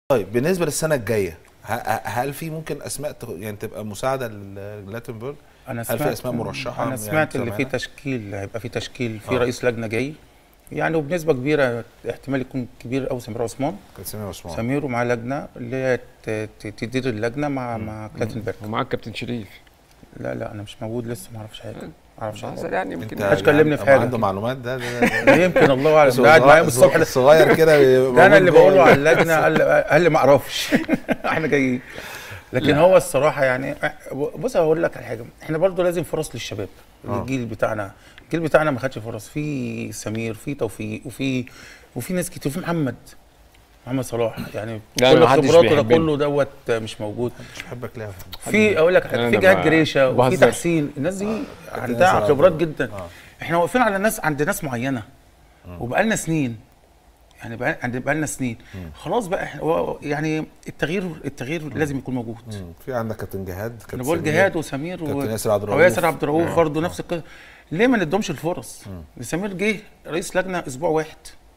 طيب بالنسبه للسنه الجايه ه- ه- هل في ممكن اسماء تخ- يعني تبقى مساعده لجلاتنبرج انا هل في اسماء مرشحه انا يعني سمعت اللي سامعها؟ في تشكيل هيبقى في تشكيل في آه. رئيس لجنه جاي يعني وبنسبه كبيره احتمال يكون كبير قوي سمير عثمان كان سامي عثمان سمير ومعاه لجنه اللي هي ت- ت- تدير اللجنه مع مع كلاتنبرج ومعاك كابتن شريف لا لا انا مش موجود لسه ما اعرفش حاجه ما اعرفش بهزر حاجه يعني انت يمكن محدش كلمني في حاجة. عنده معلومات ده ده, ده, ده. يمكن الله اعلم بس هو ده قاعد معايا من صغير- الصبح ده صغير كده ده انا اللي موجود بقوله جوه. على اللجنه قال لي قال لي ما اعرفش احنا جايين لكن هو الصراحه يعني بص هقول لك على حاجه احنا برضو لازم فرص للشباب آه. الجيل بتاعنا الجيل بتاعنا ما خدش فرص في سمير في توفيق وفي وفي ناس كتير في محمد محمد صلاح يعني لا، كل ما حدش خبراته ده بيحبني. كله دوت مش موجود مش بحبك ليه يا فندم؟ في اقول لك على حاجة، أنا في جهاد ب- جريشه وفي بهزر. تحسين الناس دي عندها ناس على خبرات طول. جدا آه. احنا واقفين على ناس عند ناس معينه وبقالنا سنين يعني بقى عند بقالنا سنين خلاص بقى احنا هو- يعني التغيير التغيير لازم يكون موجود مم. في عندك كابتن جهاد انا كابتن بقول سمير. جهاد وسمير كابتن ياسر عبد او الرؤوف. ياسر عبد الرؤوف برضه نفس القصه ليه ما ندهمش الفرص سمير جه رئيس لجنه اسبوع واحد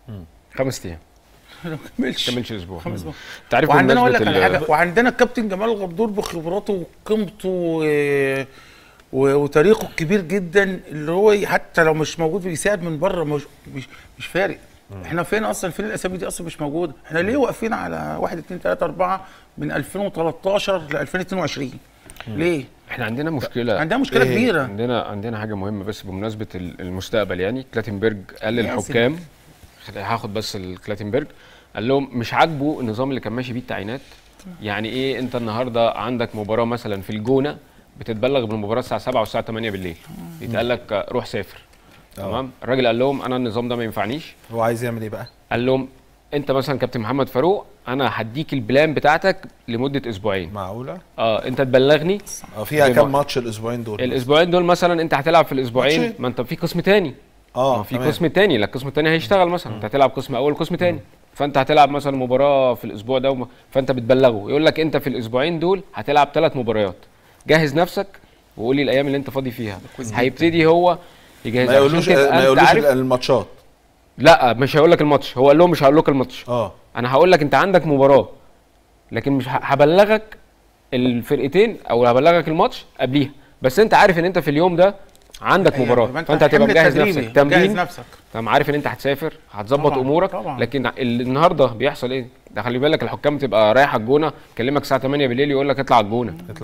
خمس ايام ما كملش كملش اسبوع خمس اسبوع انت عارف وعندنا اقول لك بمناسبة على ال- حاجه وعندنا الكابتن جمال غدور بخبراته وقيمته و... و... وتاريخه الكبير جدا اللي هو حتى لو مش موجود بيساعد من بره مش مش, مش فارق احنا فين اصلا فين الاسامي دي اصلا مش موجوده احنا ليه واقفين على 1 2 3 4 من 2013 ل 2022 ليه احنا عندنا مشكله عندها مشكله إيه؟ كبيره عندنا عندنا حاجه مهمه بس بمناسبه ال- المستقبل يعني كلاتنبرج قال لازم. للحكام خد- هاخد بس الكلاتنبرج قال لهم مش عاجبه النظام اللي كان ماشي بيه التعيينات يعني ايه انت النهارده عندك مباراه مثلا في الجونه بتتبلغ بالمباراه الساعه 7 والساعه 8 بالليل يتقال لك آه، روح سافر تمام الراجل قال لهم انا النظام ده ما ينفعنيش هو عايز يعمل ايه بقى؟ قال لهم انت مثلا كابتن محمد فاروق انا هديك البلان بتاعتك لمده اسبوعين معقوله؟ اه انت تبلغني اه فيها بما- كام ماتش الاسبوعين دول؟ الاسبوعين دول مثلا انت هتلعب في الاسبوعين ماتشين. ما انت في قسم تاني اه ما في تمام. قسم تاني لا القسم التاني هيشتغل مثلا انت هتلعب قسم اول قسم تاني فانت هتلعب مثلا مباراه في الاسبوع ده وم... فانت بتبلغه يقول لك انت في الاسبوعين دول هتلعب ثلاث مباريات جهز نفسك وقول لي الايام اللي انت فاضي فيها هيبتدي هو يجهز ما يقولوش ما يقولوش عارف الماتشات لا مش هيقول لك الماتش هو قال لهم مش هقول لك الماتش اه انا هقول لك انت عندك مباراه لكن مش ه- هبلغك الفرقتين او هبلغك الماتش قبليها بس انت عارف ان انت في اليوم ده عندك أيوة، مباراه يبقى فانت هتبقى حمل مجهز تدريبي، نفسك جهز تمرين نفسك تمام عارف ان انت هتسافر هتظبط طبعاً، امورك طبعاً. لكن ال- النهارده بيحصل ايه ده خلي بالك الحكام بتبقى رايحه الجونه يكلمك الساعه 8 بالليل يقول لك اطلع الجونه